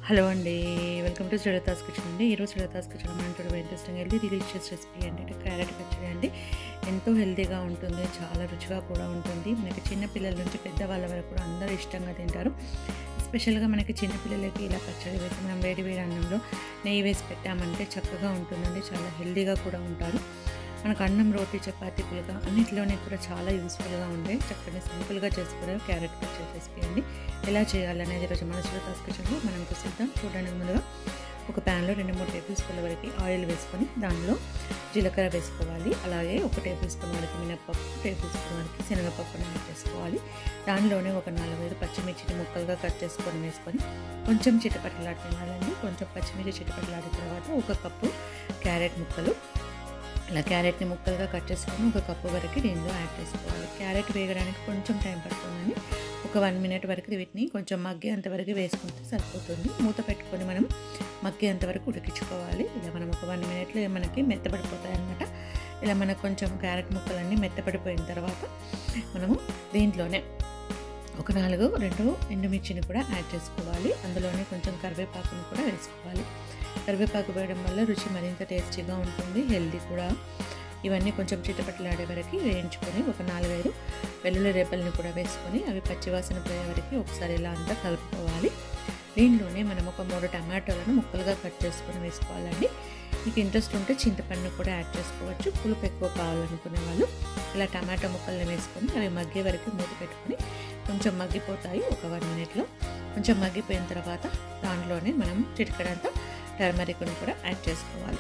hello అండి welcome to Srilatha's kitchen అండి ఈరోజు శ్రీలతాస్ కిచెన్ మనం చూడడం ఇంట్రెస్టింగ్ హెల్దీ డిలీషియస్ రెసిపీ అండి అంటే క్యారెట్ పచ్చడి అండి ఎంతో హెల్తీగా ఉంటుంది చాలా రుచిగా కూడా ఉంటుంది మనకి చిన్న పిల్లల నుంచి పెద్దవాళ్ళ వరకు కూడా అందరూ ఇష్టంగా తింటారు స్పెషల్గా మనకి చిన్నపిల్లలకి ఇలా పచ్చడి వేసి మనం వేడి వేడి అన్నంలో నెయ్యి వేసి పెట్టామంటే చక్కగా ఉంటుందండి చాలా హెల్తీగా కూడా ఉంటారు మనకు అన్నం రోటీ చపాతీ పులుగా అన్నిటిలోనే కూడా చాలా యూస్ఫుల్గా ఉండే చక్కగా సింపుల్గా చేసుకునే క్యారెట్ పచ్చడి రెసిపీ అండి ఎలా చేయాలనేది ఈరోజు మన శ్రీతాస్ కిచెన్లో మనం చూసిద్దాం చూడడానికి ముందుగా ఒక ప్యాన్లో రెండు మూడు టేబుల్ స్పూన్ల వరకు ఆయిల్ వేసుకొని దానిలో జీలకర్ర వేసుకోవాలి అలాగే ఒక టేబుల్ స్పూన్ వరకు మినప్పప్పు టేబుల్ స్పూన్ వరకు శనగపప్పును యాడ్ చేసుకోవాలి దానిలోనే ఒక నాలుగైదు పచ్చిమిర్చిని ముక్కలుగా కట్ చేసుకొని వేసుకొని కొంచెం చిటపటలాడుతున్నాలండి కొంచెం పచ్చిమిర్చి చిటపటలాడిన తర్వాత ఒక కప్పు క్యారెట్ ముక్కలు ఇలా క్యారెట్ని ముక్కలుగా కట్ చేసుకొని ఒక కప్పు వరకు దీనిలో యాడ్ చేసుకోవాలి క్యారెట్ వేగడానికి కొంచెం టైం పడుతుందని ఒక వన్ మినిట్ వరకు వీటిని కొంచెం మగ్గేంత వరకు వేసుకుంటే సరిపోతుంది మూత పెట్టుకొని మనం మగ్గేంత వరకు ఉడికించుకోవాలి ఇలా మనం ఒక వన్ మినిట్లో మనకి మెత్తబడిపోతాయి అనమాట ఇలా మనకు కొంచెం క్యారెట్ ముక్కలన్నీ మెత్తపడిపోయిన తర్వాత మనము దీంట్లోనే ఒక నాలుగు రెండు ఎండుమిర్చిని కూడా యాడ్ చేసుకోవాలి అందులోనే కొంచెం కరివేపాకుని కూడా వేసుకోవాలి కరివేపాకు వేయడం వల్ల రుచి మరింత టేస్టీగా ఉంటుంది హెల్దీ కూడా ఇవన్నీ కొంచెం చిటపటలాడే వరకు వేయించుకొని ఒక నాలుగైదు వెల్లుల్లి రేపల్ని కూడా వేసుకొని అవి పచ్చివాసన పోయే వరకు ఒకసారి ఇలా అంతా కలుపుకోవాలి దీనిలోనే మనం ఒక మూడు టమాటోలను ముక్కలుగా కట్ చేసుకొని వేసుకోవాలండి మీకు ఇంట్రెస్ట్ ఉంటే చింతపండు కూడా యాడ్ చేసుకోవచ్చు పులుపు ఎక్కువ కావాలనుకునే వాళ్ళు ఇలా టమాటో ముక్కల్ని వేసుకొని అవి మగ్గే వరకు మూత పెట్టుకొని కొంచెం మగ్గిపోతాయి ఒక వన్ మినిట్లో కొంచెం మగ్గిపోయిన తర్వాత దాంట్లోనే మనం చిటికడంతా టర్మరిక్ని కూడా యాడ్ చేసుకోవాలి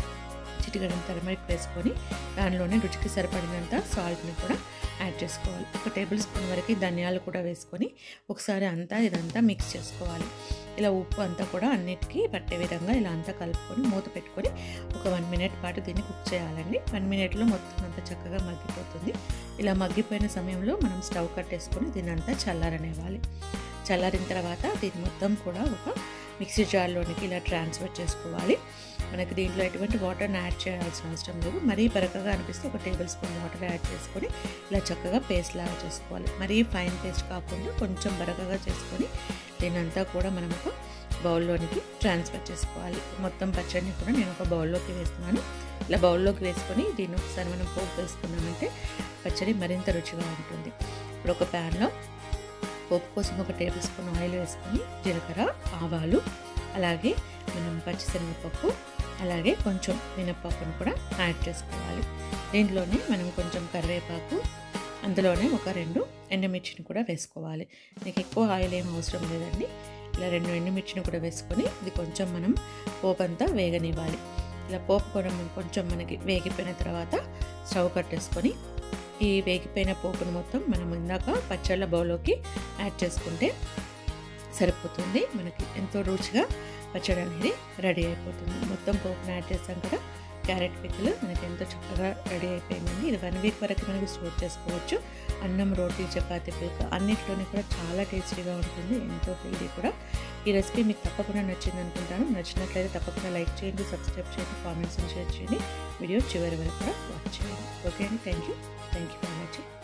చిటికడం టర్మరిక్ వేసుకొని దానిలోనే రుచికి సరిపడినంత సాల్ట్ని కూడా యాడ్ చేసుకోవాలి ఒక టేబుల్ స్పూన్ వరకు ధనియాలు కూడా వేసుకొని ఒకసారి అంతా ఇదంతా మిక్స్ చేసుకోవాలి ఇలా ఉప్పు అంతా కూడా అన్నిటికీ పట్టే విధంగా ఇలా అంతా కలుపుకొని మూత పెట్టుకొని ఒక వన్ మినిట్ పాటు దీన్ని కుక్ చేయాలండి వన్ మినిట్లో మొత్తం అంతా చక్కగా మగ్గిపోతుంది ఇలా మగ్గిపోయిన సమయంలో మనం స్టవ్ కట్టేసుకొని దీన్ని అంతా చల్లారనివ్వాలి చల్లారిన తర్వాత దీన్ని మొత్తం కూడా ఒక మిక్సీ జార్లోనికి ఇలా ట్రాన్స్ఫర్ చేసుకోవాలి మనకి దీంట్లో ఎటువంటి వాటర్ని యాడ్ చేయాల్సిన అవసరం లేదు మరీ బరకగా అనిపిస్తే ఒక టేబుల్ స్పూన్ వాటర్ యాడ్ చేసుకొని ఇలా చక్కగా పేస్ట్ లాగా చేసుకోవాలి మరీ ఫైన్ పేస్ట్ కాకుండా కొంచెం బరకగా చేసుకొని దీనంతా కూడా మనం ఒక బౌల్లోనికి ట్రాన్స్ఫర్ చేసుకోవాలి మొత్తం పచ్చడిని కూడా నేను ఒక బౌల్లోకి వేస్తున్నాను ఇలా బౌల్లోకి వేసుకొని దీన్ని ఒకసారి మనం పోపు వేసుకున్నామంటే పచ్చడి మరింత రుచిగా ఉంటుంది ఇప్పుడు ఒక ప్యాన్లో పోపు కోసం ఒక టేబుల్ స్పూన్ ఆయిల్ వేసుకొని జీలకర్ర ఆవాలు అలాగే మనం పచ్చిశనగపప్పు అలాగే కొంచెం మినప్పప్పును కూడా యాడ్ చేసుకోవాలి దీంట్లోనే మనం కొంచెం కరివేపాకు అందులోనే ఒక రెండు ఎండుమిర్చిని కూడా వేసుకోవాలి మీకు ఎక్కువ ఆయిల్ ఏం అవసరం లేదండి ఇలా రెండు ఎండుమిర్చిని కూడా వేసుకొని ఇది కొంచెం మనం పోపు అంతా వేగనివ్వాలి ఇలా పోపు కూడా కొంచెం మనకి వేగిపోయిన తర్వాత స్టవ్ కట్టేసుకొని ఈ వేగిపోయిన పోపును మొత్తం మనం ఇందాక పచ్చళ్ళ బౌల్లోకి యాడ్ చేసుకుంటే సరిపోతుంది మనకి ఎంతో రుచిగా పచ్చడి అనేది రెడీ అయిపోతుంది మొత్తం పోపును యాడ్ చేస్తాం కదా క్యారెట్ పిక్కలు మనకి ఎంతో చక్కగా రెడీ అయిపోయిందండి ఇది వన్ వీక్ వరకు మనకి స్టోర్ చేసుకోవచ్చు అన్నం రోటీ చపాతీ పిల్క అన్నింటిలోని కూడా చాలా టేస్టీగా ఉంటుంది ఎంతో హెల్దీ కూడా ఈ రెసిపీ మీకు తప్పకుండా నచ్చింది అనుకుంటాను నచ్చినట్లయితే తప్పకుండా లైక్ చేయండి సబ్స్క్రైబ్ చేయండి కామెంట్స్ షేర్ చేయండి వీడియో చివరి వరకు కూడా వాచ్ చేయండి ఓకే అండి thank you thank you for watching